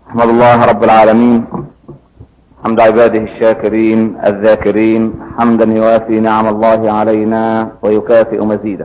احمد الله رب العالمين حمد عباده الشاكرين الذاكرين حمدا يوافي نعم الله علينا ويكافئ مزيده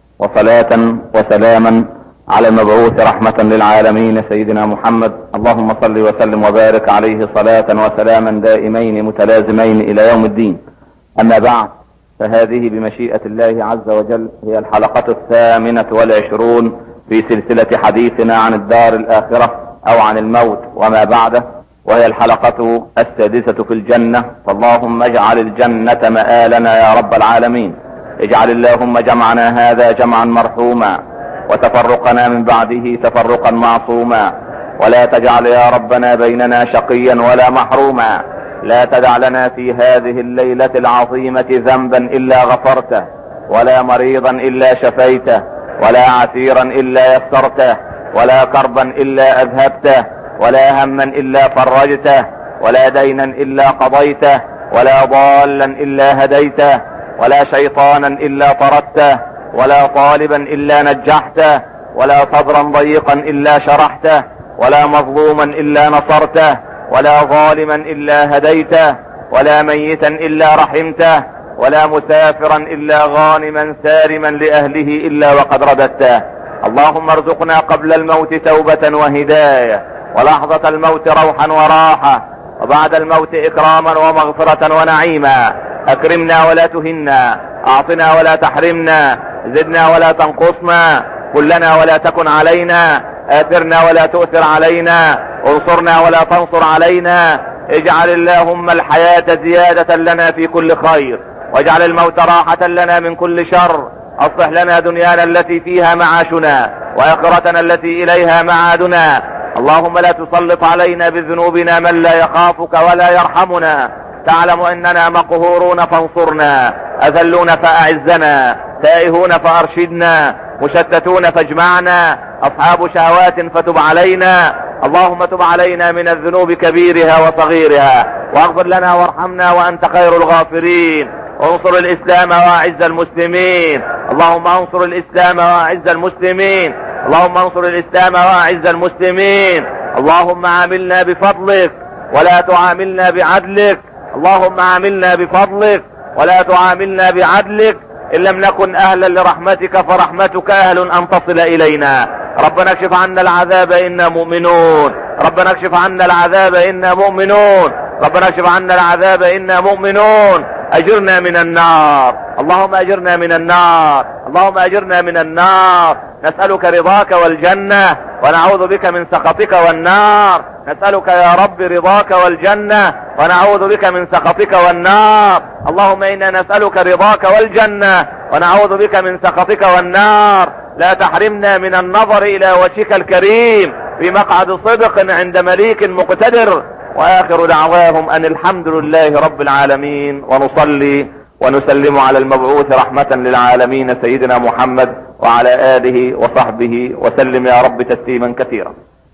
وصلاة وسلاما على المبعوث رحمة للعالمين سيدنا محمد اللهم صل وسلم وبارك عليه صلاة وسلاما دائمين متلازمين الى يوم الدين اما بعد فهذه بمشيئة الله عز وجل هي الحلقة الثامنة والعشرون في سلسلة حديثنا عن الدار الاخرة او عن الموت وما بعده وهي الحلقة السادسة في الجنة فاللهم اجعل الجنة مآلنا يا رب العالمين اجعل اللهم جمعنا هذا جمعا مرحوما وتفرقنا من بعده تفرقا معصوما ولا تجعل يا ربنا بيننا شقيا ولا محروما لا تدع لنا في هذه الليلة العظيمة ذنبا الا غفرته ولا مريضا الا شفيته ولا عسيرا الا يسرته ولا كربا الا اذهبته ولا هما الا فرجته ولا دينا الا قضيته ولا ضالا الا هديته ولا شيطانا الا طردته ولا طالبا الا نجحته ولا صدرا ضيقا الا شرحته ولا مظلوما الا نصرته ولا ظالما الا هديته ولا ميتا الا رحمته ولا مسافرا الا غانما سارما لاهله الا وقد رددته اللهم ارزقنا قبل الموت توبة وهداية ولحظة الموت روحا وراحة وبعد الموت اكراما ومغفرة ونعيما اكرمنا ولا تهنا اعطنا ولا تحرمنا زدنا ولا تنقصنا كلنا ولا تكن علينا اثرنا ولا تؤثر علينا انصرنا ولا تنصر علينا اجعل اللهم الحياة زيادة لنا في كل خير واجعل الموت راحة لنا من كل شر اصلح لنا دنيانا التي فيها معاشنا واخرتنا التي اليها معادنا اللهم لا تسلط علينا بذنوبنا من لا يخافك ولا يرحمنا تعلم اننا مقهورون فانصرنا اذلون فاعزنا تائهون فارشدنا مشتتون فاجمعنا اصحاب شهوات فتب علينا اللهم تب علينا من الذنوب كبيرها وصغيرها واغفر لنا وارحمنا وانت خير الغافرين انصر الاسلام واعز المسلمين اللهم انصر الاسلام واعز المسلمين اللهم انصر الاسلام واعز المسلمين اللهم عاملنا بفضلك ولا تعاملنا بعدلك اللهم عاملنا بفضلك ولا تعاملنا بعدلك ان لم نكن اهلا لرحمتك فرحمتك اهل ان تصل الينا ربنا اكشف عنا العذاب انا مؤمنون ربنا اكشف عنا العذاب انا مؤمنون ربنا اكشف عنا العذاب انا مؤمنون اجرنا من النار اللهم اجرنا من النار اللهم اجرنا من النار نسألك رضاك والجنة ونعوذ بك من سخطك والنار نسألك يا رب رضاك والجنة ونعوذ بك من سخطك والنار اللهم انا نسألك رضاك والجنة ونعوذ بك من سخطك والنار لا تحرمنا من النظر الى وجهك الكريم في مقعد صدق عند مليك مقتدر واخر دعواهم ان الحمد لله رب العالمين ونصلي ونسلم على المبعوث رحمة للعالمين سيدنا محمد وعلى اله وصحبه وسلم يا رب تسليما كثيرا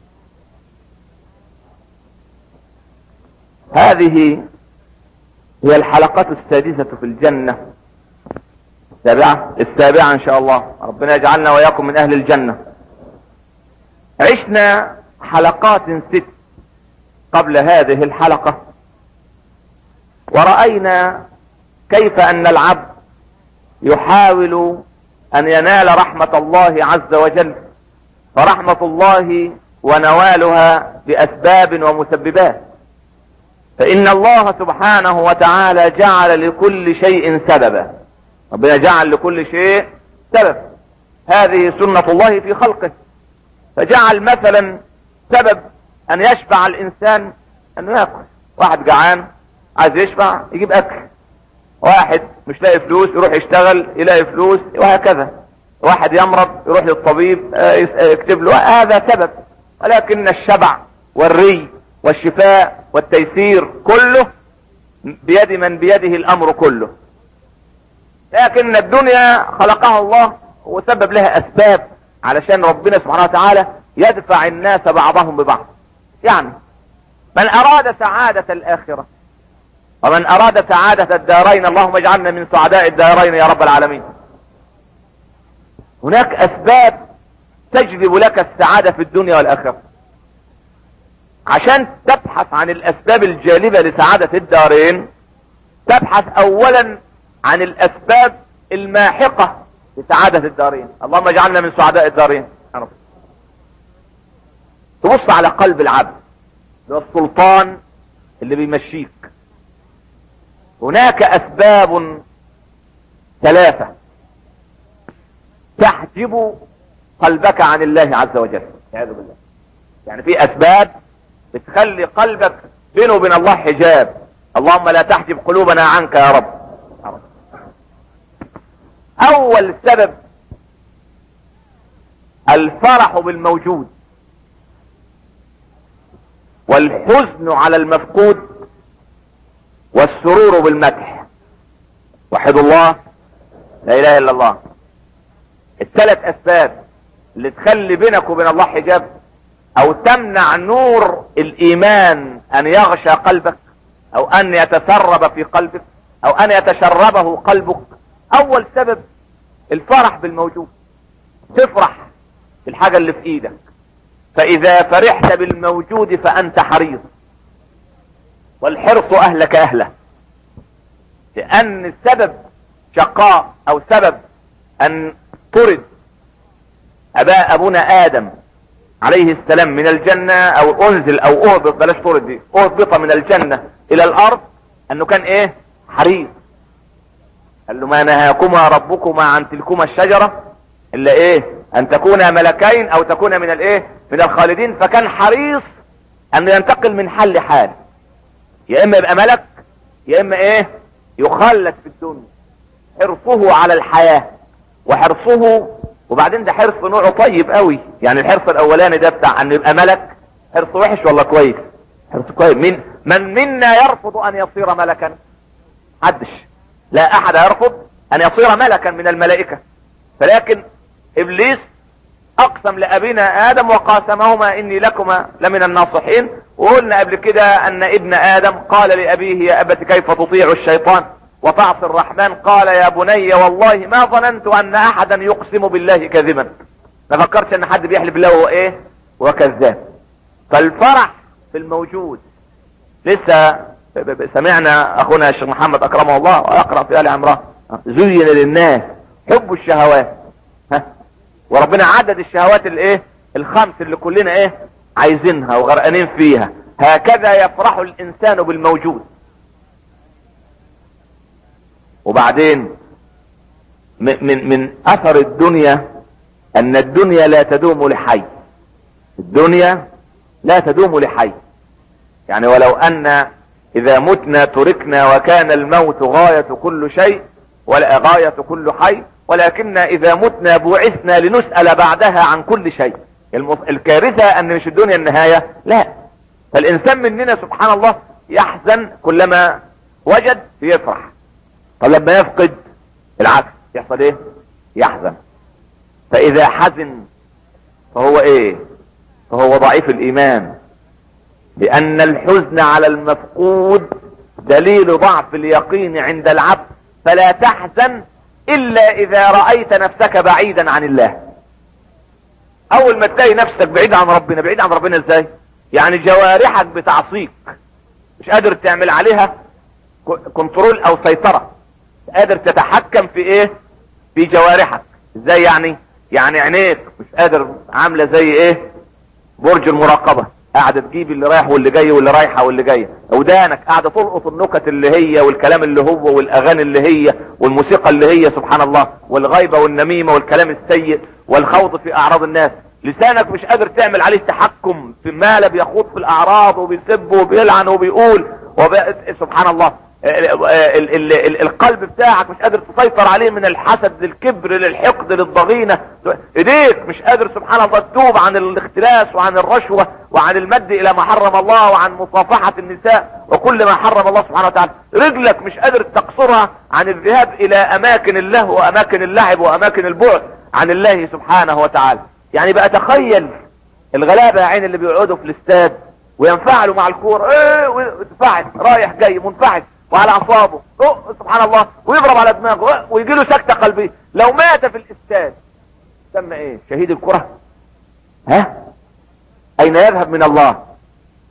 هذه هي الحلقة السادسة في الجنة السابعة السابعة ان شاء الله ربنا يجعلنا وياكم من اهل الجنة عشنا حلقات ست قبل هذه الحلقة ورأينا كيف ان العبد يحاول ان ينال رحمة الله عز وجل فرحمة الله ونوالها باسباب ومسببات فان الله سبحانه وتعالى جعل لكل شيء سببا ربنا جعل لكل شيء سبب هذه سنة الله في خلقه فجعل مثلا سبب ان يشبع الانسان انه ياكل واحد جعان عايز يشبع يجيب اكل واحد مش لاقي فلوس يروح يشتغل يلاقي فلوس وهكذا واحد يمرض يروح للطبيب يكتب له هذا سبب ولكن الشبع والري والشفاء والتيسير كله بيد من بيده الامر كله لكن الدنيا خلقها الله وسبب لها اسباب علشان ربنا سبحانه وتعالى يدفع الناس بعضهم ببعض يعني من اراد سعادة الاخرة ومن اراد سعادة الدارين اللهم اجعلنا من سعداء الدارين يا رب العالمين هناك اسباب تجلب لك السعادة في الدنيا والاخرة عشان تبحث عن الاسباب الجالبة لسعادة الدارين تبحث اولا عن الاسباب الماحقة لسعادة الدارين اللهم اجعلنا من سعداء الدارين تبص على قلب العبد ده السلطان اللي بيمشيك هناك اسباب ثلاثة تحجب قلبك عن الله عز وجل والعياذ بالله يعني في اسباب بتخلي قلبك بينه وبين الله حجاب اللهم لا تحجب قلوبنا عنك يا رب اول سبب الفرح بالموجود والحزن على المفقود والسرور بالمدح وحد الله لا اله الا الله الثلاث اسباب اللي تخلي بينك وبين الله حجاب او تمنع نور الايمان ان يغشى قلبك او ان يتسرب في قلبك او ان يتشربه قلبك اول سبب الفرح بالموجود تفرح بالحاجة اللي في ايدك فاذا فرحت بالموجود فانت حريص والحرص اهلك اهله لان سبب شقاء او سبب ان طرد اباء ابونا ادم عليه السلام من الجنة او انزل او اهبط بلاش طرد دي اهبط من الجنة الى الارض انه كان ايه حريص قال له ما نهاكما ربكما عن تلكما الشجرة الا ايه ان تكونا ملكين او تكونا من الايه من الخالدين فكان حريص ان ينتقل من حل لحال يا اما يبقى ملك يا اما ايه يخلد في الدنيا حرصه على الحياة وحرصه وبعدين ده حرص نوعه طيب قوي يعني الحرص الاولاني ده بتاع ان يبقى ملك حرص وحش ولا كويس حرص كويس من من منا يرفض ان يصير ملكا حدش لا احد يرفض ان يصير ملكا من الملائكة فلكن ابليس اقسم لابينا ادم وقاسمهما اني لكما لمن الناصحين وقلنا قبل كده ان ابن ادم قال لابيه يا ابت كيف تطيع الشيطان وتعصي الرحمن قال يا بني والله ما ظننت ان احدا يقسم بالله كذبا ما فكرتش ان حد بيحلف بالله وهو ايه وكذاب فالفرح في الموجود لسه سمعنا اخونا الشيخ محمد اكرمه الله ويقرأ في ال عمران زين للناس حب الشهوات ها وربنا عدد الشهوات الايه الخمس اللي كلنا ايه عايزينها وغرقانين فيها هكذا يفرح الانسان بالموجود وبعدين من من اثر الدنيا ان الدنيا لا تدوم لحي الدنيا لا تدوم لحي يعني ولو ان اذا متنا تركنا وكان الموت غاية كل شيء ولا غاية كل حي ولكن اذا متنا بعثنا لنسأل بعدها عن كل شيء الكارثة ان مش الدنيا النهاية لا فالانسان مننا سبحان الله يحزن كلما وجد يفرح فلما يفقد العكس يحصل ايه يحزن فاذا حزن فهو ايه فهو ضعيف الايمان لان الحزن على المفقود دليل ضعف اليقين عند العبد فلا تحزن الا اذا رأيت نفسك بعيدا عن الله اول ما تلاقي نفسك بعيد عن ربنا بعيد عن ربنا ازاي يعني جوارحك بتعصيك مش قادر تعمل عليها كنترول او سيطرة قادر تتحكم في ايه في جوارحك ازاي يعني يعني عينيك مش قادر عاملة زي ايه برج المراقبة قاعدة تجيب اللي رايح واللي جاي واللي رايحة واللي جاية ودانك قاعدة تلقط النكت اللي هي والكلام اللي هو والاغاني اللي هي والموسيقى اللي هي سبحان الله والغيبة والنميمة والكلام السيء والخوض في اعراض الناس لسانك مش قادر تعمل عليه تحكم في ما لا بيخوض في الاعراض وبيسب وبيلعن وبيقول وب... سبحان الله ال ال ال القلب بتاعك مش قادر تسيطر عليه من الحسد للكبر للحقد للضغينة ايديك مش قادر سبحان الله تتوب عن الاختلاس وعن الرشوة وعن المد الى ما حرم الله وعن مصافحة النساء وكل ما حرم الله سبحانه وتعالى رجلك مش قادر تقصرها عن الذهاب الى اماكن اللهو واماكن اللعب واماكن البعد عن الله سبحانه وتعالى يعني بقى تخيل الغلابة يا عين اللي بيقعدوا في الاستاد وينفعلوا مع الكورة ايه وينفعل رايح جاي منفعل وعلى اعصابه سبحان الله ويضرب على دماغه ويجي له سكتة قلبية لو مات في الاستاد سمى ايه شهيد الكرة ها اين يذهب من الله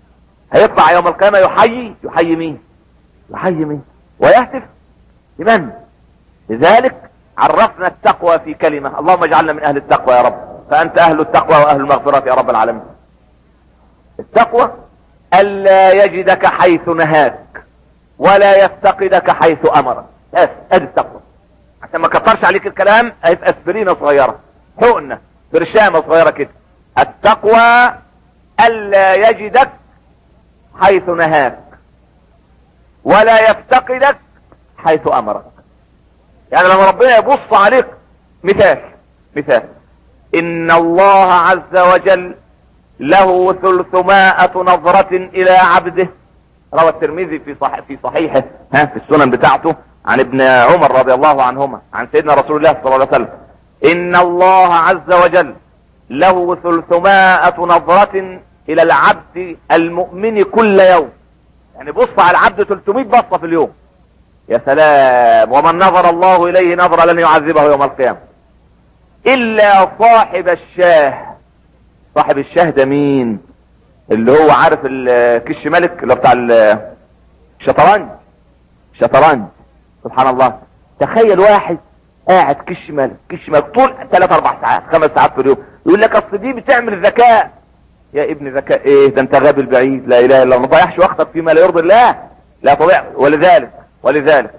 هيطلع يوم القيامة يحيي يحيي مين يحيي مين ويهتف لمن لذلك عرفنا التقوى في كلمة اللهم اجعلنا من اهل التقوى يا رب فانت اهل التقوى واهل المغفرة يا رب العالمين التقوى الا يجدك حيث نهاك ولا يفتقدك حيث امرك بس ادي التقوى عشان ما كترش عليك الكلام هيبقى اسبرينه صغيره حقنه برشامه صغيره كده التقوى الا يجدك حيث نهاك ولا يفتقدك حيث امرك يعني لما ربنا يبص عليك مثال مثال ان الله عز وجل له ثلثمائة نظرة الى عبده روى الترمذي في صح في صحيحه ها في السنن بتاعته عن ابن عمر رضي الله عنهما عن سيدنا رسول الله صلى الله عليه وسلم ان الله عز وجل له ثلثمائة نظرة الى العبد المؤمن كل يوم يعني بص على العبد 300 بصة في اليوم يا سلام ومن نظر الله اليه نظرة لن يعذبه يوم القيامة الا صاحب الشاه صاحب الشاه ده مين اللي هو عارف الكش ملك اللي هو بتاع الشطرنج شطرنج سبحان الله تخيل واحد قاعد كش ملك كش ملك طول 3 4 ساعات 5 ساعات في اليوم يقول لك اصل دي بتعمل ذكاء يا ابن ذكاء ايه ده انت غبي البعيد لا اله الا الله ما تضيعش وقتك فيما لا يرضي الله لا تضيع ولذلك ولذلك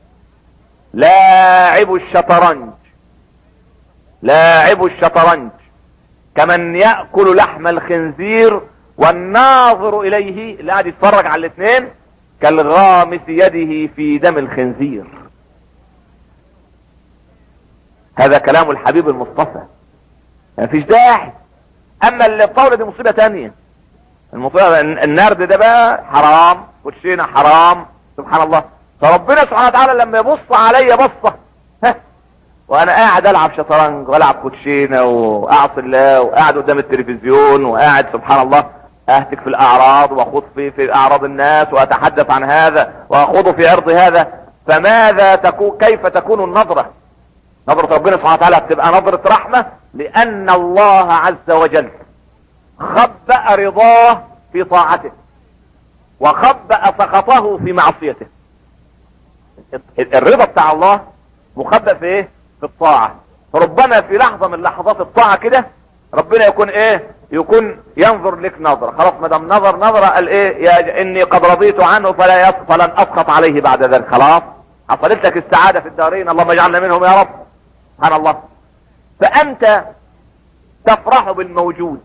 لاعب الشطرنج لاعب الشطرنج كمن يأكل لحم الخنزير والناظر اليه اللي قاعد يتفرج على الاثنين كالغامس يده في دم الخنزير هذا كلام الحبيب المصطفى ما فيش داعي اما اللي الطاولة دي مصيبة تانية المصيبة النرد ده بقى حرام كوتشينة حرام سبحان الله فربنا سبحانه وتعالى لما يبص عليا بصة ها وانا قاعد العب شطرنج والعب كوتشينة واعصي الله وقاعد قدام التلفزيون وقاعد سبحان الله اهتك في الاعراض واخوض في, في اعراض الناس واتحدث عن هذا واخوض في عرض هذا فماذا تكون كيف تكون النظرة نظرة ربنا سبحانه وتعالى بتبقى نظرة رحمة لان الله عز وجل خبأ رضاه في طاعته وخبأ سخطه في معصيته الرضا بتاع الله مخبأ في ايه في الطاعة ربما في لحظة من لحظات الطاعة كده ربنا يكون ايه يكون ينظر لك نظرة خلاص ما دام نظر نظرة قال ايه يا اني قد رضيت عنه فلا يص فلن اسقط عليه بعد ذلك خلاص حصلت لك السعادة في الدارين اللهم اجعلنا منهم يا رب سبحان الله فانت تفرح بالموجود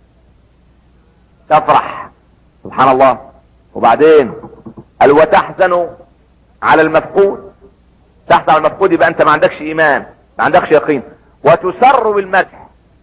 تفرح سبحان الله وبعدين قال وتحزن على المفقود تحزن على المفقود يبقى انت ما عندكش ايمان ما عندكش يقين وتسر بالمدح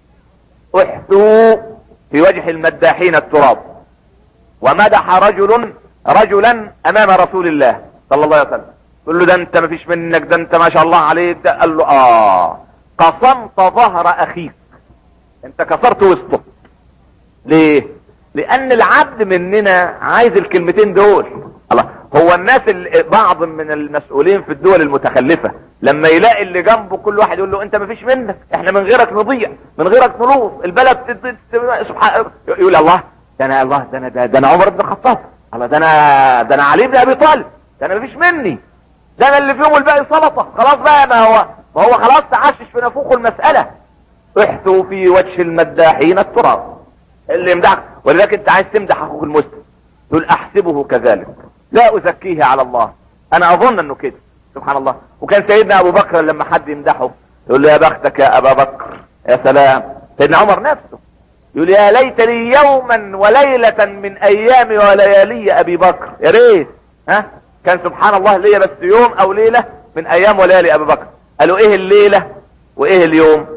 احثوا في وجه المداحين التراب ومدح رجل رجلا امام رسول الله صلى الله عليه وسلم قال له ده انت ما فيش منك ده انت ما شاء الله عليك ده قال له اه قصمت ظهر اخيك انت كسرت وسطه ليه لان العبد مننا عايز الكلمتين دول الله هو الناس اللي بعض من المسؤولين في الدول المتخلفة لما يلاقي اللي جنبه كل واحد يقول له انت ما فيش منك احنا من غيرك نضيع من غيرك نلوص البلد سبحان يقول الله ده انا الله ده انا ده انا عمر بن الخطاب الله ده انا ده انا علي بن ابي طالب ده انا ما فيش مني ده انا اللي فيهم الباقي سلطه خلاص بقى ما هو ما هو خلاص تعشش في نفوخ المساله احثوا في وجه المداحين التراب اللي يمدحك ولذلك انت عايز تمدح اخوك المسلم تقول احسبه كذلك لا ازكيه على الله انا اظن انه كده سبحان الله وكان سيدنا ابو بكر لما حد يمدحه يقول له يا بختك يا ابا بكر يا سلام سيدنا عمر نفسه يقول يا ليت لي يوما وليلة من ايام وليالي ابي بكر يا ريت ها كان سبحان الله ليا بس يوم او ليلة من ايام وليالي ابي بكر قالوا ايه الليلة وايه اليوم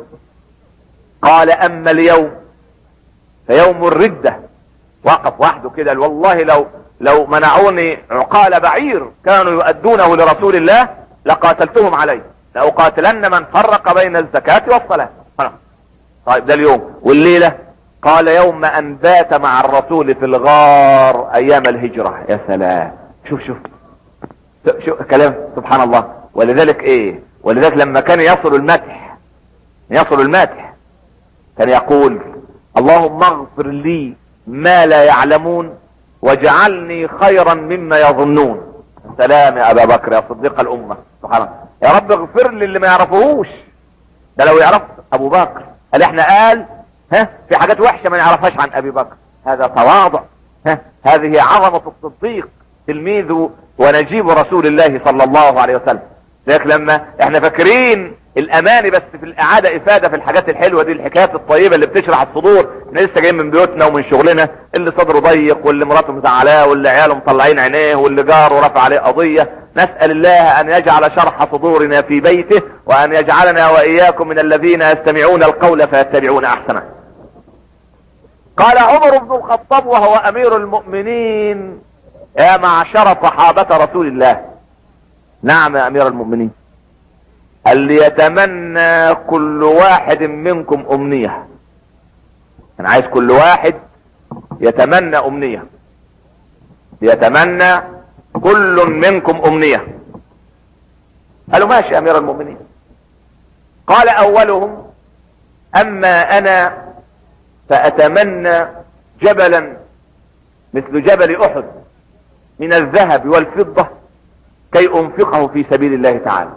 قال اما اليوم فيوم الردة وقف وحده كده قال والله لو لو منعوني عقال بعير كانوا يؤدونه لرسول الله لقاتلتهم عليه لأقاتلن من فرق بين الزكاة والصلاة طيب ده اليوم والليلة قال يوم ان بات مع الرسول في الغار ايام الهجرة يا سلام شوف شوف شوف كلام سبحان الله ولذلك ايه ولذلك لما كان يصل المدح يصل المدح كان يقول اللهم اغفر لي ما لا يعلمون واجعلني خيرا مما يظنون سلام يا ابا بكر يا صديق الامة سبحان الله يا رب اغفر لي اللي ما يعرفوهوش ده لو يعرف ابو بكر قال احنا قال ها في حاجات وحشة ما نعرفهاش عن ابي بكر هذا تواضع ها هذه عظمة الصديق تلميذ ونجيب رسول الله صلى الله عليه وسلم لكن لما احنا فاكرين الاماني بس في الاعادة افادة في الحاجات الحلوة دي الحكايات الطيبة اللي بتشرح الصدور احنا لسه جايين من بيوتنا ومن شغلنا اللي صدره ضيق واللي مراته مزعلاه واللي عياله مطلعين عينيه واللي جاره رفع عليه قضية نسأل الله ان يجعل شرح صدورنا في بيته وان يجعلنا واياكم من الذين يستمعون القول فيتبعون احسنه قال عمر بن الخطاب وهو امير المؤمنين يا معشر صحابة رسول الله نعم يا امير المؤمنين قال ليتمنى كل واحد منكم امنية انا عايز كل واحد يتمنى امنية ليتمنى كل منكم امنية قالوا ماشي يا امير المؤمنين قال اولهم اما انا فاتمنى جبلا مثل جبل احد من الذهب والفضة كي انفقه في سبيل الله تعالى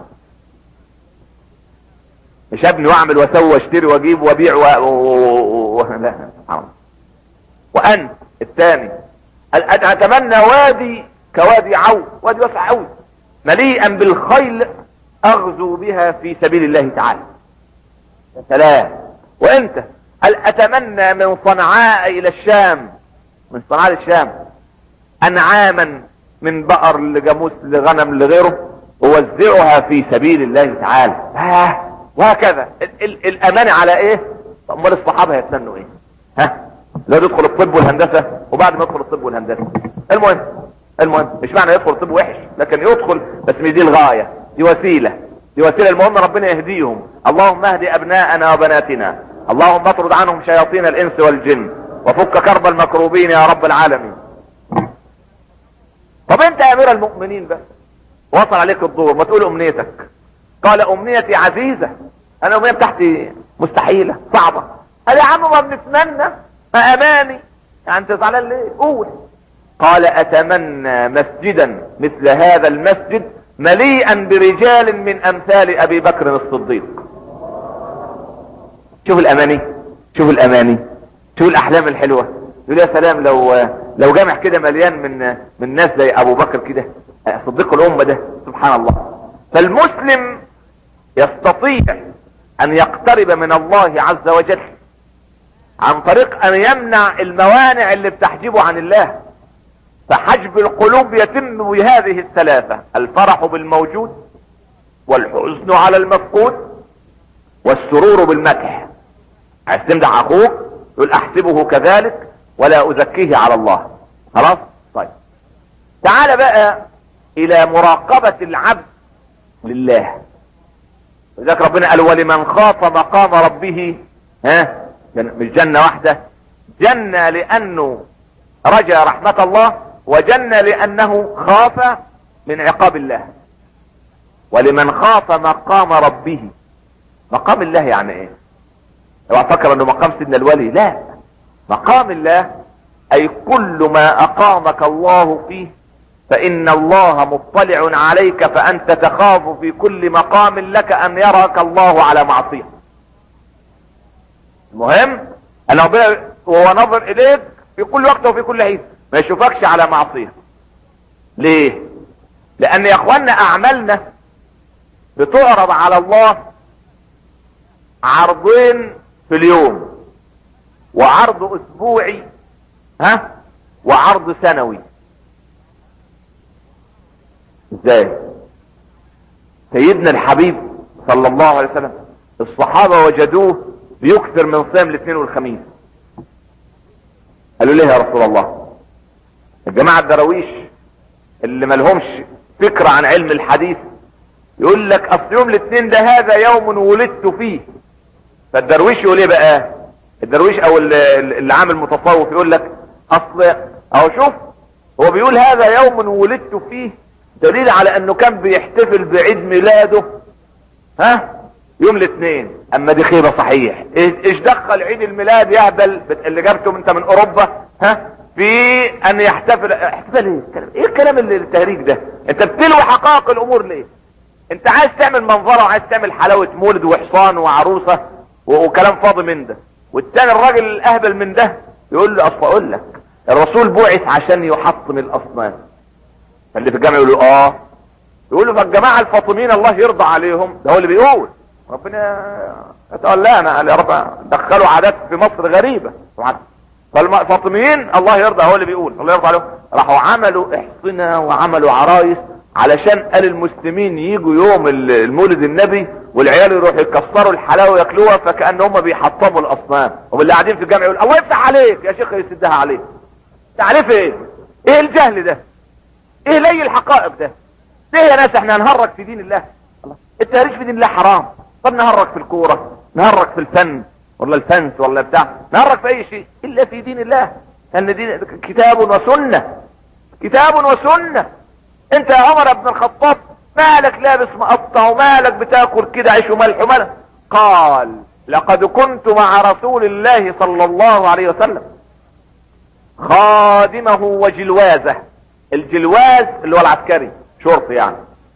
مش ابني واعمل واسوي واشتري واجيب وابيع و... و... و... لا سبحان وانت الثاني اتمنى وادي كوادي عو وادي واسع عو مليئا بالخيل اغزو بها في سبيل الله تعالى يا سلام وانت هل اتمنى من صنعاء الى الشام من صنعاء للشام انعاما من بقر لجاموس لغنم لغيره ووزعها في سبيل الله تعالى آه وهكذا ال ال الامانة على ايه امال الصحابة هيتمنوا ايه ها لا يدخل الطب والهندسة وبعد ما يدخل الطب والهندسة المهم المهم مش معنى يدخل الطب وحش لكن يدخل بس مش دي الغاية دي وسيلة دي وسيلة المهم ربنا يهديهم اللهم اهدي ابناءنا وبناتنا اللهم اطرد عنهم شياطين الانس والجن وفك كرب المكروبين يا رب العالمين طب انت يا امير المؤمنين بقى وصل عليك الدور ما تقول امنيتك قال امنيتي عزيزة انا امنية بتاعتي مستحيلة صعبة قال يا عم ما بنتمنى ما اماني يعني انت زعلان ليه قول قال اتمنى مسجدا مثل هذا المسجد مليئا برجال من امثال ابي بكر الصديق شوف الاماني شوف الاماني شوف الاحلام الحلوة يقول يا سلام لو لو جامع كده مليان من من ناس زي ابو بكر كده صديق الامة ده سبحان الله فالمسلم يستطيع ان يقترب من الله عز وجل عن طريق ان يمنع الموانع اللي بتحجبه عن الله فحجب القلوب يتم بهذه الثلاثة الفرح بالموجود والحزن على المفقود والسرور بالمدح عايز تمدح اخوك يقول احسبه كذلك ولا ازكيه على الله خلاص طيب تعال بقى الى مراقبة العبد لله لذلك ربنا قال ولمن خاف مقام ربه ها مش جنة واحدة جنة لانه رجى رحمة الله وجنة لانه خاف من عقاب الله ولمن خاف مقام ربه مقام الله يعني ايه اوعى فكر انه مقام سيدنا الولي لا مقام الله اي كل ما اقامك الله فيه فان الله مطلع عليك فانت تخاف في كل مقام لك ان يراك الله على معصية المهم ان ربنا وهو نظر اليك في كل وقت وفي كل حين ما يشوفكش على معصية ليه لان يا اخوانا اعمالنا بتعرض على الله عرضين في اليوم وعرض اسبوعي ها وعرض سنوي ازاي سيدنا الحبيب صلى الله عليه وسلم الصحابة وجدوه بيكثر من صيام الاثنين والخميس قالوا ليه يا رسول الله الجماعة الدراويش اللي ملهمش فكرة عن علم الحديث يقول لك اصل يوم الاثنين ده هذا يوم ولدت فيه فالدرويش يقول ايه بقى الدرويش او اللي عامل متصوف يقول لك اصل اهو شوف هو بيقول هذا يوم ولدت فيه دليل على انه كان بيحتفل بعيد ميلاده ها يوم الاثنين اما دي خيبة صحيح ايش دخل عيد الميلاد يهبل اللي جابته انت من اوروبا ها في ان يحتفل احتفال ايه ايه الكلام اللي التهريج ده انت بتلوي حقائق الامور ليه انت عايز تعمل منظرة وعايز تعمل حلاوة مولد وحصان وعروسة وكلام فاضي من ده والتاني الراجل الاهبل من ده يقول له اصل اقول لك الرسول بعث عشان يحطم الاصنام فاللي في الجامع يقول له اه يقول له فالجماعة الفاطميين الله يرضى عليهم ده هو اللي بيقول ربنا قال لا انا يا رب دخلوا عادات في مصر غريبة فالفاطميين الله يرضى هو اللي بيقول الله يرضى عليهم راحوا عملوا احصنة وعملوا عرايس علشان قال المسلمين يجوا يوم المولد النبي والعيال يروحوا يكسروا الحلاوه وياكلوها فكان هم بيحطموا الاصنام واللي قاعدين في الجامع يقول الله يفتح عليك يا شيخ يسدها عليك تعرف ايه ايه الجهل ده ايه لي الحقائق ده ليه يا ناس احنا هنهرج في دين الله الله التهريج في دين الله حرام طب نهرج في الكوره نهرج في الفن ولا الفنس ولا بتاع نهرج في اي شيء الا في دين الله ان دين كتاب وسنه كتاب وسنه انت يا عمر بن الخطاب مالك لابس مقطع ومالك بتاكل كده عيش وملح وملح قال لقد كنت مع رسول الله صلى الله عليه وسلم خادمه وجلوازه الجلواز اللي هو العسكري شرطي يعني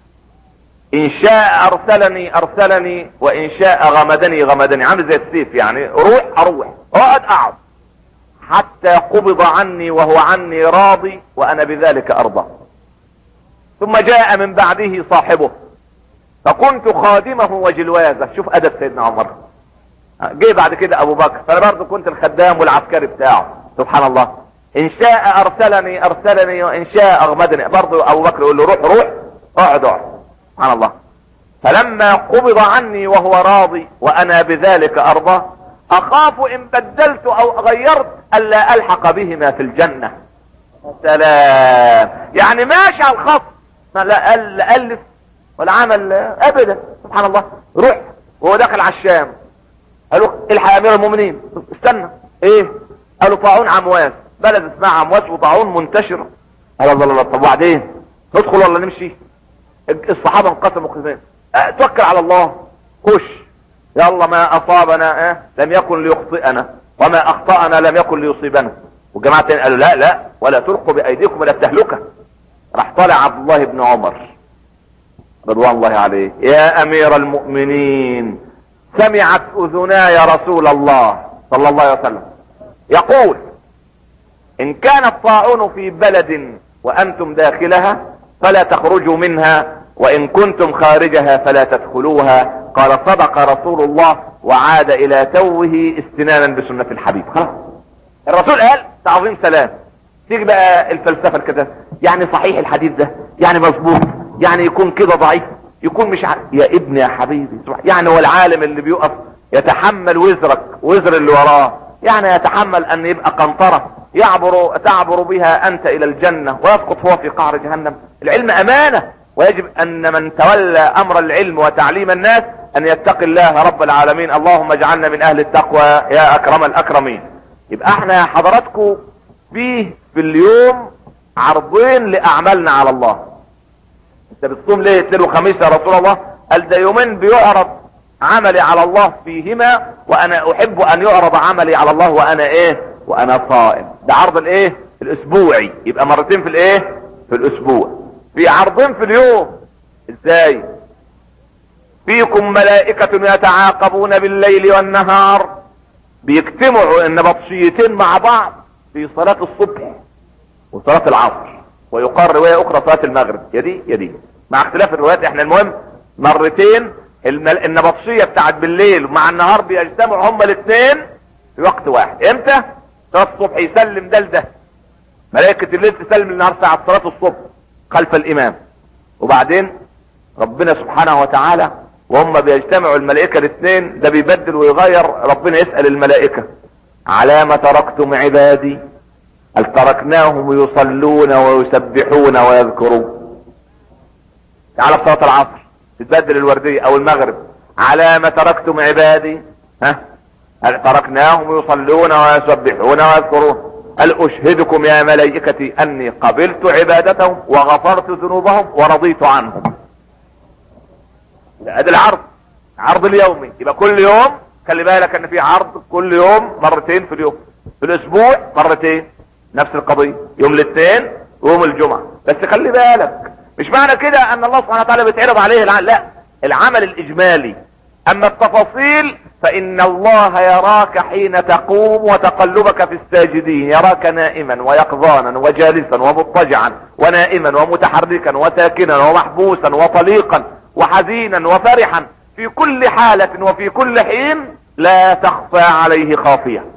ان شاء ارسلني ارسلني وان شاء غمدني غمدني عامل زي السيف يعني روح اروح اقعد اقعد حتى قبض عني وهو عني راضي وانا بذلك ارضى ثم جاء من بعده صاحبه فكنت خادمه وجلوازه شوف ادب سيدنا عمر جه بعد كده ابو بكر فانا برضه كنت الخدام والعسكري بتاعه سبحان الله ان شاء ارسلني ارسلني وان شاء اغمدني برضه ابو بكر يقول له روح روح اقعد اقعد سبحان الله فلما قبض عني وهو راضي وانا بذلك ارضى اخاف ان بدلت او غيرت الا الحق بهما في الجنة سلام يعني ماشي على الخط ما لا لا الف ولا عمل ابدا سبحان الله روح وهو داخل على الشام قالوا الحق يا امير المؤمنين استنى ايه قالوا طاعون عمواس بلد اسمها عمواس وطاعون منتشرة قال الله الله طب وبعدين ندخل ولا نمشي الصحابة انقسموا قسمين اه توكل على الله خش يلا ما اصابنا اه لم يكن ليخطئنا وما اخطأنا لم يكن ليصيبنا والجماعة التانيين قالوا لا لا ولا تلقوا بايديكم الى التهلكة راح طالع عبد الله بن عمر رضوان الله عليه يا امير المؤمنين سمعت اذناي رسول الله صلى الله عليه وسلم يقول ان كان الطاعون في بلد وانتم داخلها فلا تخرجوا منها وان كنتم خارجها فلا تدخلوها قال صدق رسول الله وعاد الى توه استنانا بسنة الحبيب خلاص الرسول قال تعظيم سلام تيجي بقى الفلسفة كده يعني صحيح الحديث ده يعني مظبوط يعني يكون كده ضعيف يكون مش ع... يا ابني يا حبيبي يعني هو العالم اللي بيقف يتحمل وزرك وزر اللي وراه يعني يتحمل ان يبقى قنطرة يعبر تعبر بها انت الى الجنة ويسقط هو في قعر جهنم العلم امانة ويجب ان من تولى امر العلم وتعليم الناس ان يتقي الله رب العالمين اللهم اجعلنا من اهل التقوى يا اكرم الاكرمين يبقى احنا حضراتكم فيه في اليوم عرضين لاعمالنا على الله انت بتصوم ليه اثنين وخميس يا رسول الله قال ده يومين بيعرض عملي على الله فيهما وانا احب ان يعرض عملي على الله وانا ايه وانا صائم ده عرض الايه الاسبوعي يبقى مرتين في الايه في الاسبوع في عرضين في اليوم ازاي فيكم ملائكة يتعاقبون بالليل والنهار بيجتمعوا ان بطشيتين مع بعض في صلاة الصبح وصلاة العصر ويقال رواية اخرى صلاة المغرب يا دي يا دي مع اختلاف الروايات احنا المهم مرتين النبطشية بتاعت بالليل ومع النهار بيجتمعوا هما الاثنين في وقت واحد امتى صلاة الصبح يسلم ده لده ملائكة الليل تسلم النهار ساعة صلاة الصبح خلف الامام وبعدين ربنا سبحانه وتعالى وهم بيجتمعوا الملائكة الاثنين ده بيبدل ويغير ربنا يسأل الملائكة على ما تركتم عبادي هل تركناهم يصلون ويسبحون ويذكرون تعالى في صلاة العصر تتبدل الوردية او المغرب على ما تركتم عبادي ها هل تركناهم يصلون ويسبحون ويذكرون هل اشهدكم يا ملائكتي اني قبلت عبادتهم وغفرت ذنوبهم ورضيت عنهم ادي العرض عرض اليومي يبقى كل يوم خلي بالك ان في عرض كل يوم مرتين في اليوم في الاسبوع مرتين نفس القضية يوم الاثنين ويوم الجمعة بس خلي بالك مش معنى كده ان الله سبحانه وتعالى بيتعرض عليه العمل لا العمل الاجمالي اما التفاصيل فان الله يراك حين تقوم وتقلبك في الساجدين يراك نائما ويقظانا وجالسا ومضطجعا ونائما ومتحركا وساكنا ومحبوسا وطليقا وحزينا وفرحا في كل حالة وفي كل حين لا تخفى عليه خافية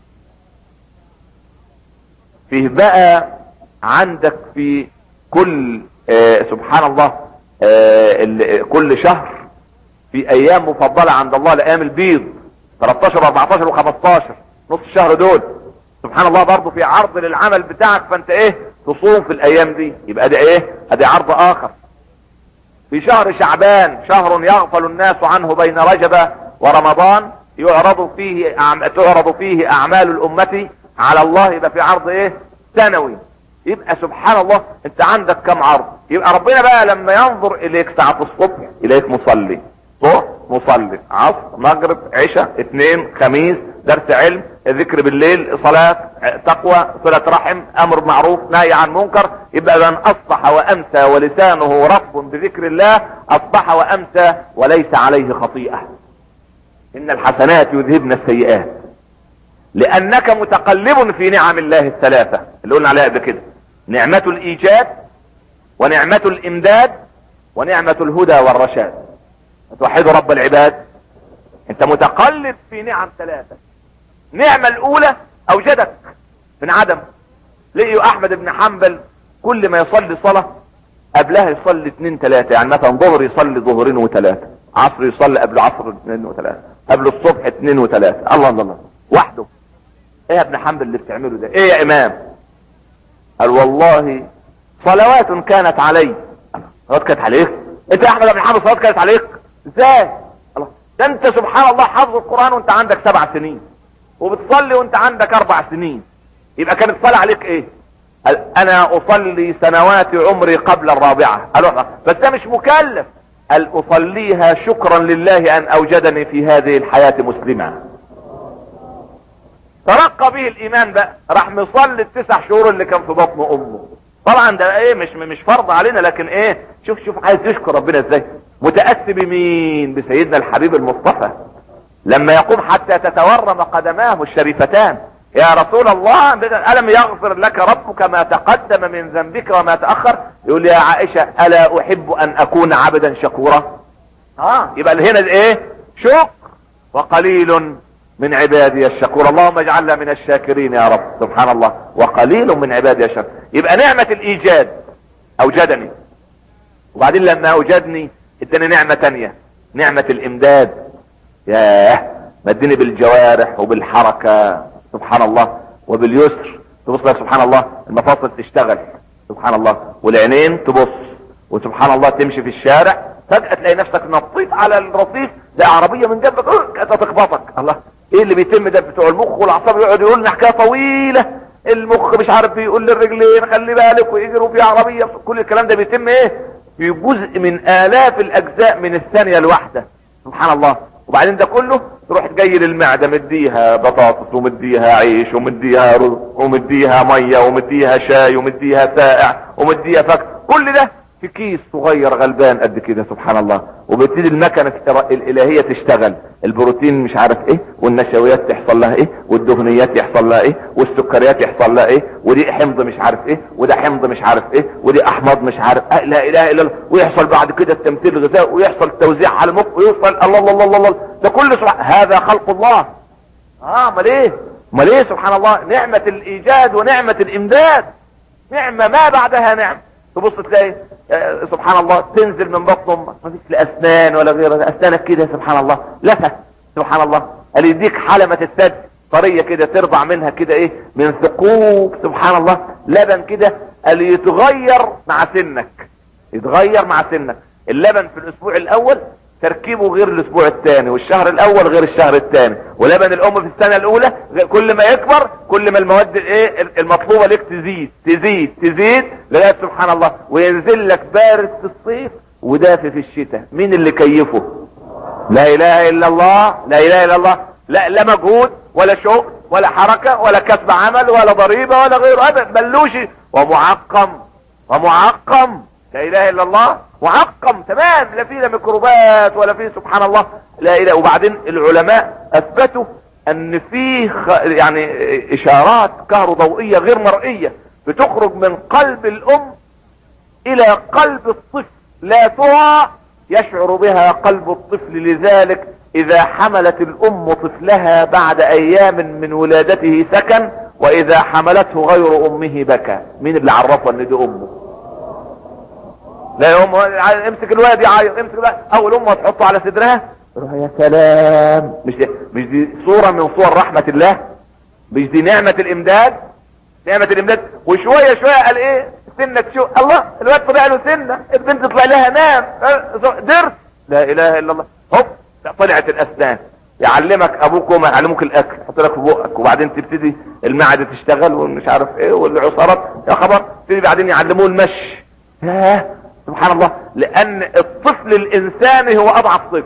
فيه بقى عندك في كل آه سبحان الله آه كل شهر في ايام مفضلة عند الله لايام البيض 13 و14 و15 نص الشهر دول سبحان الله برضو في عرض للعمل بتاعك فانت ايه تصوم في الايام دي يبقى ده ايه ادي عرض اخر في شهر شعبان شهر يغفل الناس عنه بين رجب ورمضان يعرض فيه أعم... تعرض فيه اعمال الامة على الله يبقى في عرض ايه سنوي يبقى سبحان الله انت عندك كم عرض يبقى ربنا بقى لما ينظر اليك ساعة الصبح اليك مصلي صبح مصلي عصر مغرب عشاء اثنين خميس درس علم ذكر بالليل صلاة تقوى صلة رحم امر معروف نهي عن منكر يبقى من اصبح وامسى ولسانه رب بذكر الله اصبح وامسى وليس عليه خطيئة ان الحسنات يذهبن السيئات لانك متقلب في نعم الله الثلاثة اللي قلنا عليها قبل كده نعمة الايجاد ونعمة الامداد ونعمة الهدى والرشاد توحد رب العباد انت متقلب في نعم ثلاثة نعمة الاولى اوجدك من عدم لقيوا احمد بن حنبل كل ما يصلي صلاة قبلها يصلي اثنين ثلاثة يعني مثلا ظهر يصلي ظهرين وثلاثة عصر يصلي قبل عصر اثنين وثلاثة قبل الصبح اثنين وثلاثة الله الله الله وحده ايه يا ابن حنبل اللي بتعمله ده ايه يا امام قال والله صلوات كانت علي صلوات كانت عليك انت يا احمد بن حنبل صلوات كانت عليك ازاي الله ده انت سبحان الله حافظ القرآن وانت عندك سبع سنين وبتصلي وانت عندك اربع سنين يبقى كانت صلاة عليك ايه قال انا اصلي سنوات عمري قبل الرابعة قالوا بس ده مش مكلف قال اصليها شكرا لله ان اوجدني في هذه الحياة مسلمة ترقى به الايمان بقى راح مصلي التسع شهور اللي كان في بطن امه طبعا ده ايه مش مش فرض علينا لكن ايه شوف شوف عايز يشكر ربنا ازاي متأسي بمين بسيدنا الحبيب المصطفى لما يقوم حتى تتورم قدماه الشريفتان يا رسول الله ألم يغفر لك ربك ما تقدم من ذنبك وما تأخر يقول يا عائشة ألا أحب أن أكون عبدا شكورا اه يبقى هنا ايه شكر وقليل من عبادي الشكور اللهم اجعلنا من الشاكرين يا رب سبحان الله وقليل من عبادي الشكور يبقى نعمة الايجاد اوجدني وبعدين لما اوجدني اداني نعمة تانية نعمة الامداد ياه مدني بالجوارح وبالحركة سبحان الله وباليسر تبص لك سبحان الله المفاصل تشتغل سبحان الله والعينين تبص وسبحان الله تمشي في الشارع فجأة تلاقي نفسك نطيت على الرصيف ده عربية من جنبك كانت تخبطك الله ايه اللي بيتم ده بتوع المخ والاعصاب يقعد يقول لنا حكايه طويله المخ مش عارف يقول للرجلين خلي بالك ويجروا في عربيه كل الكلام ده بيتم ايه في جزء من الاف الاجزاء من الثانيه الواحده سبحان الله وبعدين ده كله تروح جاي للمعده مديها بطاطس ومديها عيش ومديها رز ومديها ميه ومديها شاي ومديها سائع ومديها فك كل ده في كيس صغير غلبان قد كده سبحان الله وبتبتدي المكنة الالهية تشتغل البروتين مش عارف ايه والنشويات تحصل لها ايه والدهنيات يحصل لها ايه والسكريات يحصل لها ايه ودي حمض مش عارف ايه وده حمض مش عارف ايه ودي احماض مش عارف ايه لا اله الا الله ويحصل بعد كده التمثيل الغذائي ويحصل توزيع على المخ ويوصل الله الله الله الله, الله. ده كله سبحان هذا خلق الله اه امال ايه امال ايه سبحان الله نعمة الايجاد ونعمة الامداد نعمة ما بعدها نعمة تبص تلاقي آه سبحان الله تنزل من بطن امك ما فيش لا اسنان ولا غيرها اسنانك كده سبحان الله لفه سبحان الله قال يديك حلمة الثدي طرية كده ترضع منها كده ايه من ثقوب سبحان الله لبن كده قال يتغير مع سنك يتغير مع سنك اللبن في الاسبوع الاول تركيبه غير الاسبوع الثاني والشهر الاول غير الشهر الثاني ولبن الام في السنة الاولى كل ما يكبر كل ما المواد الايه المطلوبة لك تزيد تزيد تزيد لغاية سبحان الله وينزل لك بارد في الصيف ودافي في الشتاء مين اللي كيفه لا اله الا الله لا اله الا الله لا لا مجهود ولا شوق ولا حركة ولا كسب عمل ولا ضريبة ولا غيره ابدا بلوشي ومعقم ومعقم لا اله الا الله معقم تمام لا فيه لا ميكروبات ولا فيه سبحان الله لا اله وبعدين العلماء اثبتوا ان فيه يعني اشارات كهروضوئية غير مرئية بتخرج من قلب الام الى قلب الطفل لا ترى يشعر بها قلب الطفل لذلك اذا حملت الام طفلها بعد ايام من ولادته سكن واذا حملته غير امه بكى مين اللي عرفه ان دي امه لا يا ام امسك الولد يعيط امسك الولد اول امه تحطه على صدرها يا سلام مش دي مش دي صوره من صور رحمه الله مش دي نعمه الامداد نعمه الامداد وشويه شويه قال ايه سنة تشوف الله الواد طلع له سنة البنت طلع لها نام درس لا اله الا الله هوب طلعت الاسنان يعلمك ابوك وما يعلمك الاكل يحط لك في بقك وبعدين تبتدي المعدة تشتغل ومش عارف ايه والعصارات يا خبر تبتدي بعدين يعلموه المشي ياه سبحان الله لان الطفل الانساني هو اضعف طفل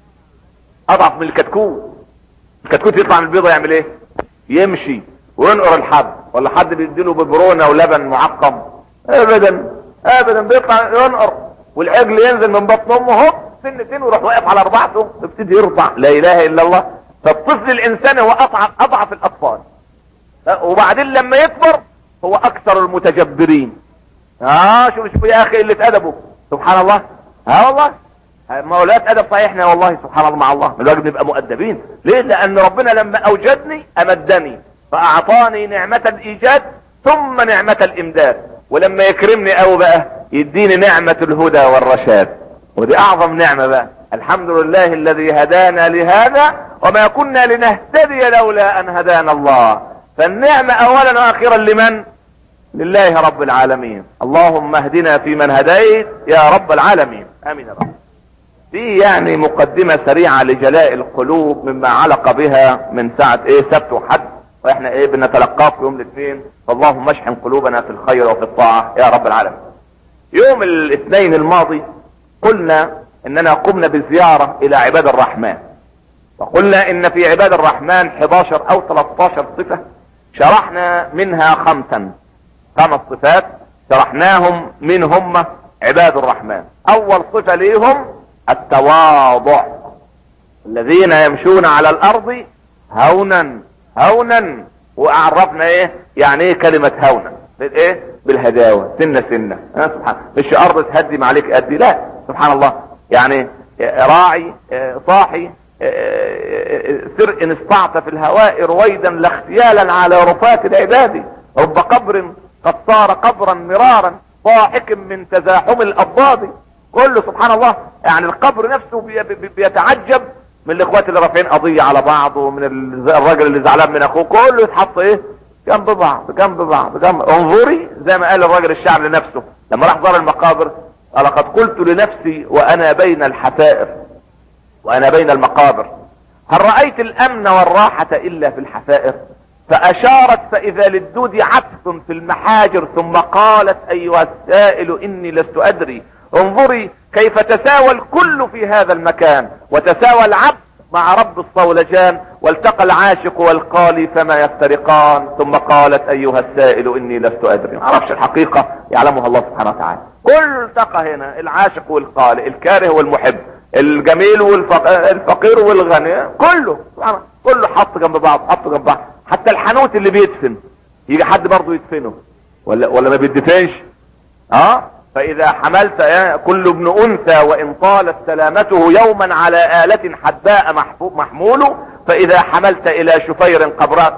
اضعف من الكتكوت الكتكوت يطلع من البيضة يعمل ايه يمشي وينقر الحب ولا حد بيديله ببرونة ولبن معقم ابدا ابدا بيطلع ينقر والعجل ينزل من بطن امه هوب سنتين ويروح واقف على اربعته يبتدي يرضع لا اله الا الله فالطفل الانساني هو اضعف اضعف الاطفال وبعدين لما يكبر هو اكثر المتجبرين اه شوف شوف يا اخي اللي ادبه سبحان الله ها والله مولات ادب صحيحنا والله سبحان الله مع الله الواجب نبقى مؤدبين ليه لان ربنا لما اوجدني امدني فاعطاني نعمة الايجاد ثم نعمة الامداد ولما يكرمني قوي بقى يديني نعمة الهدى والرشاد ودي اعظم نعمة بقى الحمد لله الذي هدانا لهذا وما كنا لنهتدي لولا ان هدانا الله فالنعمة اولا واخيرا لمن لله رب العالمين اللهم اهدنا في من هديت يا رب العالمين امين يا رب في يعني مقدمة سريعة لجلاء القلوب مما علق بها من ساعة ايه سبت وحد واحنا ايه بنتلقاه في يوم الاثنين فاللهم اشحن قلوبنا في الخير وفي الطاعة يا رب العالمين يوم الاثنين الماضي قلنا اننا قمنا بزيارة الى عباد الرحمن وقلنا ان في عباد الرحمن 11 او 13 صفة شرحنا منها خمسا خمس صفات شرحناهم من هم عباد الرحمن اول صفة ليهم التواضع الذين يمشون على الارض هونا هونا وعرفنا ايه يعني ايه كلمة هونا بالايه بالهداوة سنة سنة ها سبحان مش ارض تهدم عليك ادي لا سبحان الله يعني راعي صاحي سر ان استعت في الهواء رويدا لاختيالا على رفات العباد رب قبر قد صار قبرا مرارا ضاحك من تزاحم الاضداد كله سبحان الله يعني القبر نفسه بي بي بيتعجب من الاخوات اللي رافعين قضية على بعض ومن الراجل اللي زعلان من اخوه كله يتحط ايه جنب بعض جنب بعض جنب انظري زي ما قال الراجل الشعر لنفسه لما راح زار المقابر لقد قلت لنفسي وانا بين الحفائر وانا بين المقابر هل رأيت الامن والراحة الا في الحفائر فاشارت فاذا للدود عطف في المحاجر ثم قالت ايها السائل اني لست ادري انظري كيف تساوى الكل في هذا المكان وتساوى العبد مع رب الصولجان والتقى العاشق والقالي فما يفترقان ثم قالت ايها السائل اني لست ادري ما اعرفش الحقيقة يعلمها الله سبحانه وتعالى كل التقى هنا العاشق والقالي الكاره والمحب الجميل والفقير والغني كله سبحانه كله حط جنب بعض حط جنب بعض حتى الحانوت اللي بيدفن يجي حد برضه يدفنه ولا ولا ما بيدفنش اه فاذا حملت كل ابن انثى وان طالت سلامته يوما على آلة حداء محمول فاذا حملت الى شفير قبراء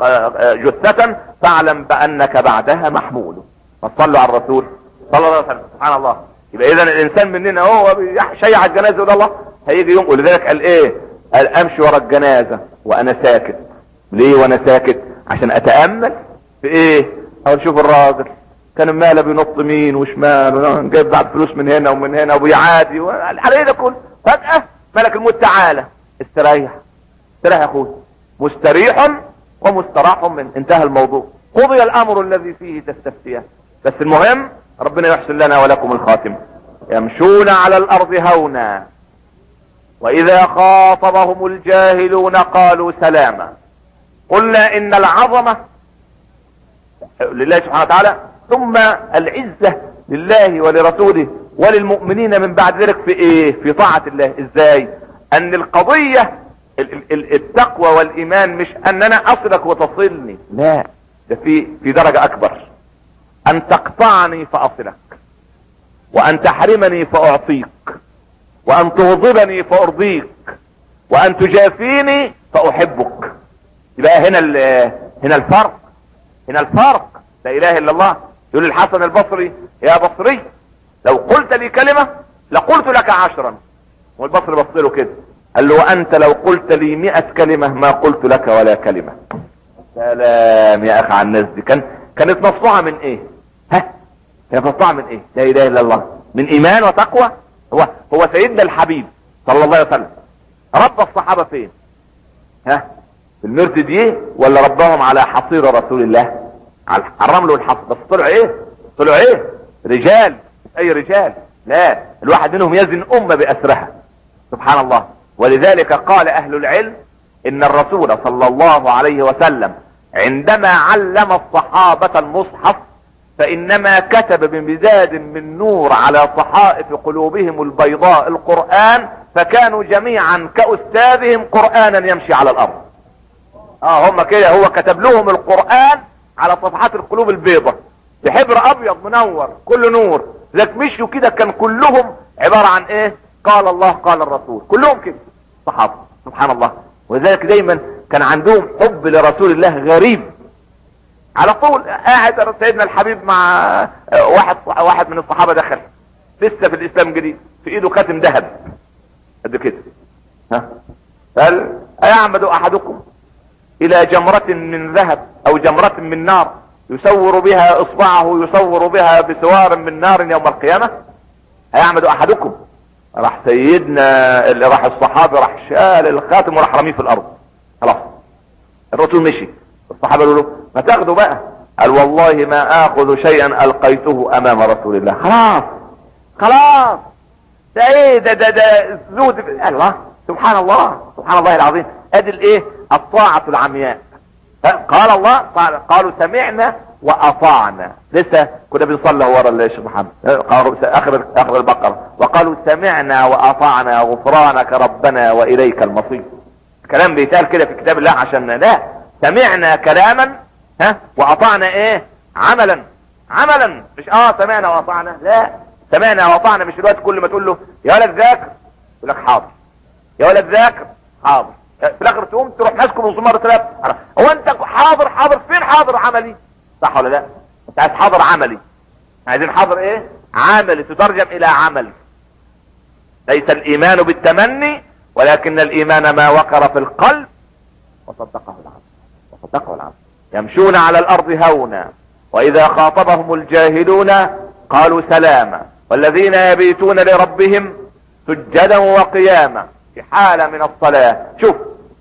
جثة فاعلم بانك بعدها محمول فصلوا على الرسول صلى الله عليه وسلم سبحان الله يبقى اذا الانسان مننا هو شيع الجنازة يقول الله هيجي يوم ولذلك قال ايه قال امشي ورا الجنازة وانا ساكت ليه وانا ساكت عشان اتأمل في ايه او شوف الراجل كان ماله بينط يمين وشمال جايب بعض فلوس من هنا ومن هنا وبيعادي على ايه ده كله فجأة ملك الموت تعالى استريح استريح يا اخوي مستريح ومستراح من انتهى الموضوع قضي الامر الذي فيه تستفتيان بس المهم ربنا يحسن لنا ولكم الخاتم يمشون على الارض هونا واذا خاطبهم الجاهلون قالوا سلاما قلنا ان العظمة لله سبحانه وتعالى ثم العزة لله ولرسوله وللمؤمنين من بعد ذلك في ايه في طاعة الله ازاي ان القضية التقوى والايمان مش ان انا اصلك وتصلني لا ده في في درجة اكبر ان تقطعني فاصلك وان تحرمني فاعطيك وان تغضبني فارضيك وان تجافيني فاحبك يبقى هنا هنا الفرق هنا الفرق لا اله الا الله يقول الحسن البصري يا بصري لو قلت لي كلمة لقلت لك عشرا والبصري بص له كده قال له وانت لو قلت لي مئة كلمة ما قلت لك ولا كلمة سلام يا اخي على الناس دي كان كانت مصنوعة من ايه ها كانت مصنوعة من ايه لا اله الا الله من ايمان وتقوى هو هو سيدنا الحبيب صلى الله عليه وسلم رب الصحابة فين ها في المرت دي ولا ربهم على حصير رسول الله على الرمل والحصر بس طلعوا ايه طلعوا ايه رجال اي رجال لا الواحد منهم يزن امة باسرها سبحان الله ولذلك قال اهل العلم ان الرسول صلى الله عليه وسلم عندما علم الصحابة المصحف فانما كتب بمداد من نور على صحائف قلوبهم البيضاء القرآن فكانوا جميعا كأستاذهم قرآنا يمشي على الارض اه هم كده هو كتب لهم القرآن على صفحات القلوب البيضة بحبر ابيض منور كل نور لك مشوا كده كان كلهم عبارة عن ايه قال الله قال الرسول كلهم كده صحابة سبحان الله ولذلك دايما كان عندهم حب لرسول الله غريب على طول قاعد سيدنا الحبيب مع واحد واحد من الصحابة دخل لسه في الاسلام جديد في ايده خاتم ذهب قد كده ها قال ايعمد احدكم الى جمرة من ذهب او جمرة من نار يسور بها اصبعه يصور بها بسوار من نار يوم القيامة هيعمد احدكم راح سيدنا اللي راح الصحابة راح شال الخاتم وراح رميه في الارض خلاص الرسول مشي الصحابة قالوا له ما تاخده بقى قال والله ما اخذ شيئا القيته امام رسول الله خلاص خلاص ده ايه ده ده ده زود الله سبحان الله سبحان الله العظيم ادي الايه الطاعة العمياء قال الله قال قالوا سمعنا واطعنا لسه كنا بنصلي ورا الشيخ محمد قالوا اخر اخر البقره وقالوا سمعنا واطعنا غفرانك ربنا واليك المصير كلام بيتقال كده في كتاب الله عشان لا سمعنا كلاما ها واطعنا ايه عملا عملا مش اه سمعنا واطعنا لا سمعنا واطعنا مش الوقت كل ما تقول له يا ولد ذاكر يقول لك حاضر يا ولد ذاكر حاضر في الاخر تقوم تروح ماسكه من زمار ثلاث هو انت حاضر حاضر فين حاضر عملي صح ولا لا انت عايز حاضر عملي عايزين حاضر ايه عملي تترجم الى عمل ليس الايمان بالتمني ولكن الايمان ما وقر في القلب وصدقه العمل وصدقه العمل يمشون على الارض هونا واذا خاطبهم الجاهلون قالوا سلاما والذين يبيتون لربهم سجدا وقياما في حالة من الصلاة شوف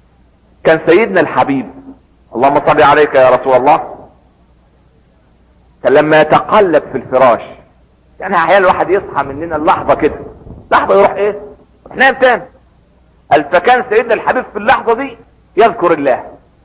كان سيدنا الحبيب اللهم صل عليك يا رسول الله كان لما يتقلب في الفراش يعني احيانا الواحد يصحى مننا اللحظة كده لحظة يروح ايه نام تاني قال فكان سيدنا الحبيب في اللحظة دي يذكر الله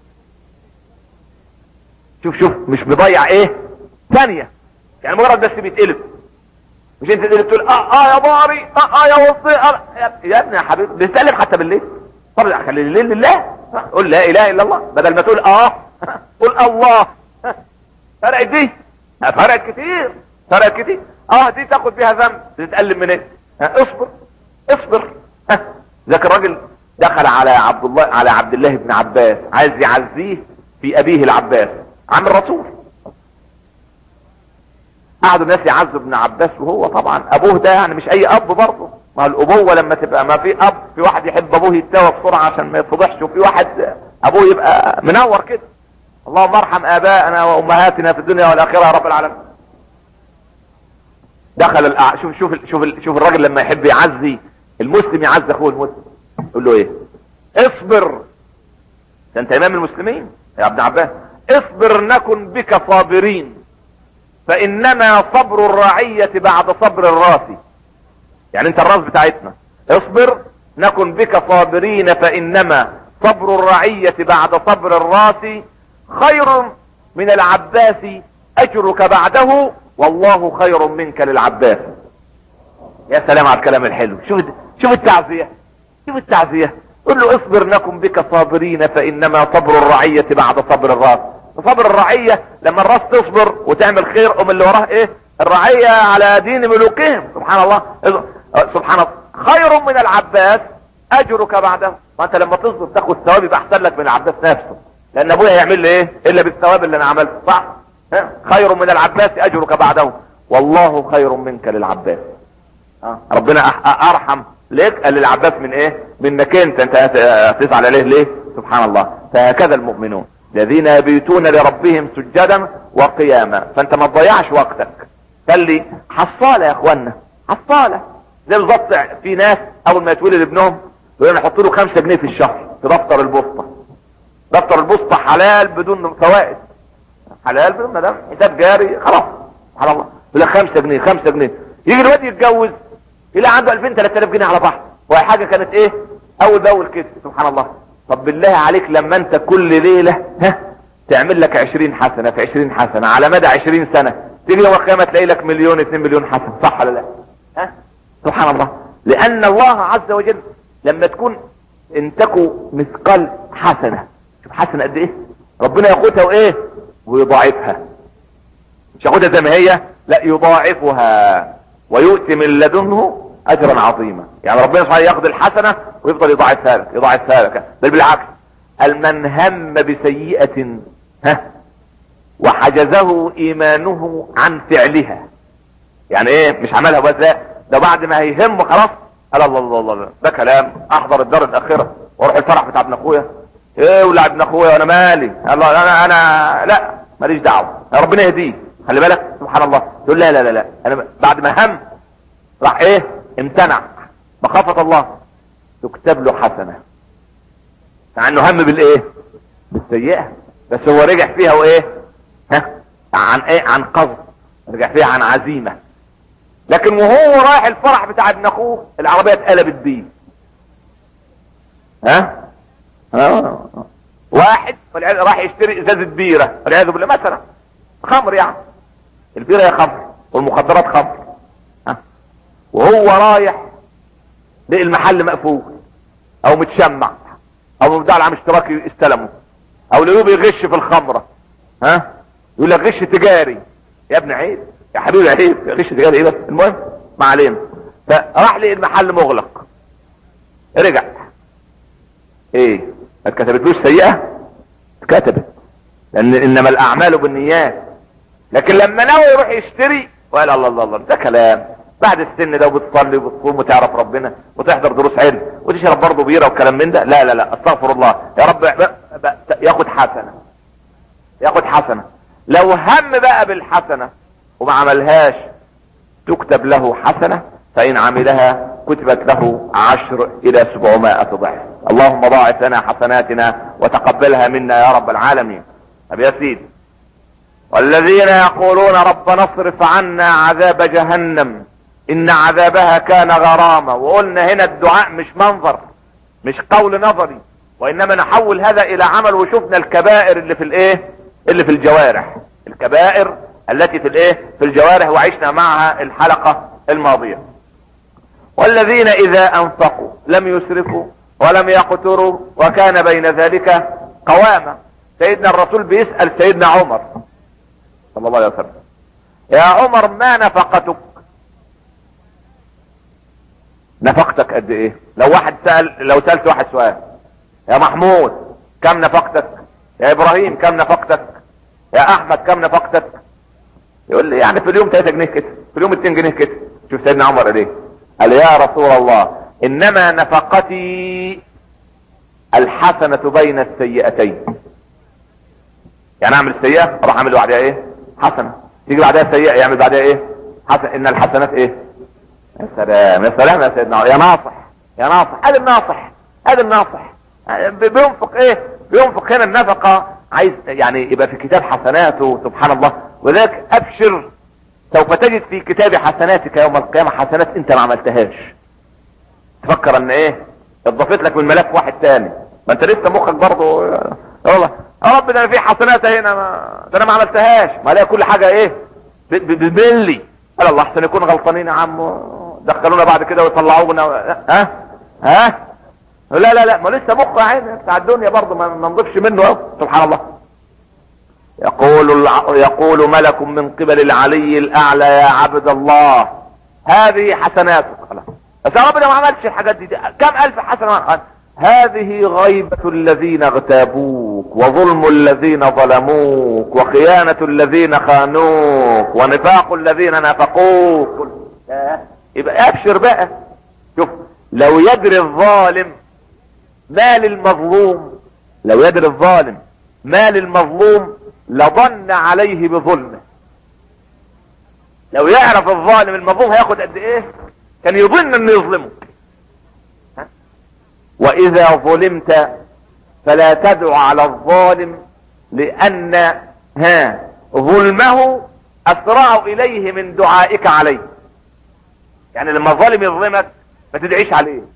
شوف شوف مش بيضيع ايه ثانية يعني مجرد بس بيتقلب مش انت اللي تقول اه اه يا باري اه اه يا وصي آه يا ابني يا حبيبي بتتقلب حتى بالليل طب خلي الليل لله قول لا اله الا الله بدل ما تقول اه قول الله فرقت دي فرقت كتير فرقت كتير اه دي تاخد بيها ذنب تتقلب من ايه اصبر اصبر ذاك الراجل دخل على عبد الله على عبد الله بن عباس عايز يعزيه في ابيه العباس عم الرسول قعدوا الناس يعزوا ابن عباس وهو طبعا ابوه ده يعني مش اي اب برضه ما الابوه لما تبقى ما في اب في واحد يحب ابوه يتساوى بسرعه عشان ما يتفضحش وفي واحد ابوه يبقى منور كده اللهم ارحم ابائنا وامهاتنا في الدنيا والاخره يا رب العالمين دخل الأع... شوف شوف شوف شوف الراجل لما يحب يعزي المسلم يعزي اخوه المسلم يقول له ايه اصبر ده انت امام المسلمين يا ابن عباس اصبر نكن بك صابرين فانما صبر الرعية بعد صبر الراس يعني انت الراس بتاعتنا اصبر نكن بك صابرين فانما صبر الرعية بعد صبر الراس خير من العباس اجرك بعده والله خير منك للعباس يا سلام على الكلام الحلو شوف شوف التعزية شوف التعزية قل له اصبر نكن بك صابرين فانما صبر الرعية بعد صبر الراس صبر الرعية لما الراس تصبر وتعمل خير ام اللي وراه ايه الرعية على دين ملوكهم سبحان الله سبحان الله خير من العباس اجرك بعده وانت لما تصبر تاخد ثواب يبقى احسن لك من العباس نفسه لان ابويا هيعمل لي ايه الا بالثواب اللي انا عملته صح ها؟ خير من العباس اجرك بعده والله خير منك للعباس ها؟ ربنا أح- ارحم لك قال للعباس من ايه منك انت انت هتزعل عليه ليه سبحان الله فهكذا المؤمنون الذين يبيتون لربهم سجدا وقياما فانت ما تضيعش وقتك خلي حصالة يا اخوانا حصالة زي بالظبط في ناس اول ما يتولد ابنهم يقولوا نحط له خمسة جنيه في الشهر في دفتر البوسطة دفتر البوسطة حلال بدون فوائد حلال بدون ما دام حساب جاري خلاص سبحان الله يقول لك 5 جنيه 5 جنيه يجي الواد يتجوز يلاقي عنده 2000 3000 جنيه على بعض وهي حاجه كانت ايه اول باول كده سبحان الله طب بالله عليك لما انت كل ليله ها تعمل لك 20 حسنه في 20 حسنه على مدى 20 سنه تيجي يوم القيامه تلاقي لك مليون 2 مليون حسنه صح ولا لا ها سبحان الله لان الله عز وجل لما تكون ان تكو مثقال حسنه شوف حسنه قد ايه ربنا ياخدها وايه ويضاعفها مش ياخدها زي ما هي لا يضاعفها ويؤتي من لدنه اجرا عظيما يعني ربنا سبحانه ياخد الحسنه ويفضل يضاعفها لك يضاعفها لك بل بالعكس المن هم بسيئه ها وحجزه ايمانه عن فعلها يعني ايه مش عملها بس لا ده بعد ما هيهم خلاص قال الله الله الله الله. ده كلام احضر الدار الاخره واروح الفرح بتاع ابن اخويا ايه ولا ابن اخويا وانا مالي الله انا انا لا ماليش دعوه يا ربنا يهديه خلي بالك سبحان الله يقول لا لا لا لا انا بعد ما هم راح ايه امتنع مخافه الله تكتب له حسنه مع انه هم بالايه بالسيئه بس هو رجع فيها وايه ها عن ايه عن قصد رجع فيها عن عزيمه لكن وهو رايح الفرح بتاع ابن اخوه العربيه اتقلبت بيه ها آه. واحد والعياذ- راح يشتري ازازه بيره والعياذ بالله مثلا خمر يعني البيره هي خمر والمخدرات خمر ها وهو رايح لقي المحل مقفول او متشمع او مبدع العام اشتراكي استلمه او لقوه بيغش في الخمره ها يقول لك غش تجاري يا ابن عيب يا حبيبي عيب غش تجاري ايه بس المهم ما علينا فراح لقي المحل مغلق رجع ايه ما اتكتبتلوش سيئه اتكتبت لان انما الاعمال بالنيات لكن لما نوى يروح يشتري وقال الله الله الله ده كلام بعد السن ده وبتصلي وبتصوم وتعرف ربنا وتحضر دروس علم وتشرب برضه بيره وكلام من ده لا لا لا استغفر الله يا رب ب- ب- ياخد حسنه ياخد حسنه لو هم بقى بالحسنه وما عملهاش تكتب له حسنه فان عملها كتبت له عشر الى سبعمائة ضعف اللهم ضاعف لنا حسناتنا وتقبلها منا يا رب العالمين طب يا سيدي والذين يقولون ربنا اصرف عنا عذاب جهنم ان عذابها كان غراما وقلنا هنا الدعاء مش منظر مش قول نظري وانما نحول هذا الى عمل وشفنا الكبائر اللي في الايه اللي في الجوارح الكبائر التي في الايه في الجوارح وعشنا معها الحلقة الماضية والذين اذا انفقوا لم يسرفوا ولم يقتروا وكان بين ذلك قواما سيدنا الرسول بيسأل سيدنا عمر صلى الله عليه وسلم يا عمر ما نفقتك نفقتك قد ايه لو واحد سأل لو سألت واحد سؤال يا محمود كم نفقتك يا ابراهيم كم نفقتك يا احمد كم نفقتك يقول لي يعني في اليوم 3 جنيه كده في اليوم 2 جنيه كده شوف سيدنا عمر قال ايه قال يا رسول الله انما نفقتي الحسنة بين السيئتين يعني اعمل سيئة اروح اعمل بعدها ايه حسنة تيجي بعدها سيئة يعمل بعدها ايه حسن ان الحسنات ايه يا سلام يا سلام يا سيدنا يا ناصح يا ناصح هذا الناصح هذا الناصح بينفق ايه بينفق هنا النفقة عايز يعني يبقى في كتاب حسناته سبحان الله وذلك ابشر سوف تجد في كتاب حسناتك يوم القيامة حسنات انت ما عملتهاش تفكر ان ايه اضافت لك من ملف واحد تاني ما انت لسه مخك برضه والله يا رب ده انا في حسنات هنا ما ده انا ما عملتهاش ما الاقي كل حاجه ايه ب- ب- بملي قال الله احسن يكون غلطانين يا عم دخلونا بعد كده ويطلعونا ها ها لا لا لا ما لسه مخ يا عيني بتاع الدنيا برضه ما ما نضيفش منه اهو سبحان الله يقول الع... يقول ملك من قبل العلي الاعلى يا عبد الله هذه حسناتك خلاص بس يا رب ده ما عملش الحاجات دي, دي. كم الف حسنه قال هذه غيبة الذين اغتابوك وظلم الذين ظلموك وخيانة الذين خانوك ونفاق الذين نافقوك يبقى ابشر بقى شوف لو يدري الظالم ما للمظلوم لو يدري الظالم ما للمظلوم لظن عليه بظلمه لو يعرف الظالم المظلوم هياخد قد ايه كان يظن انه يظلمك ها؟ واذا ظلمت فلا تدع على الظالم لان ها ظلمه اسرع اليه من دعائك عليه يعني لما الظالم يظلمك ما تدعيش عليه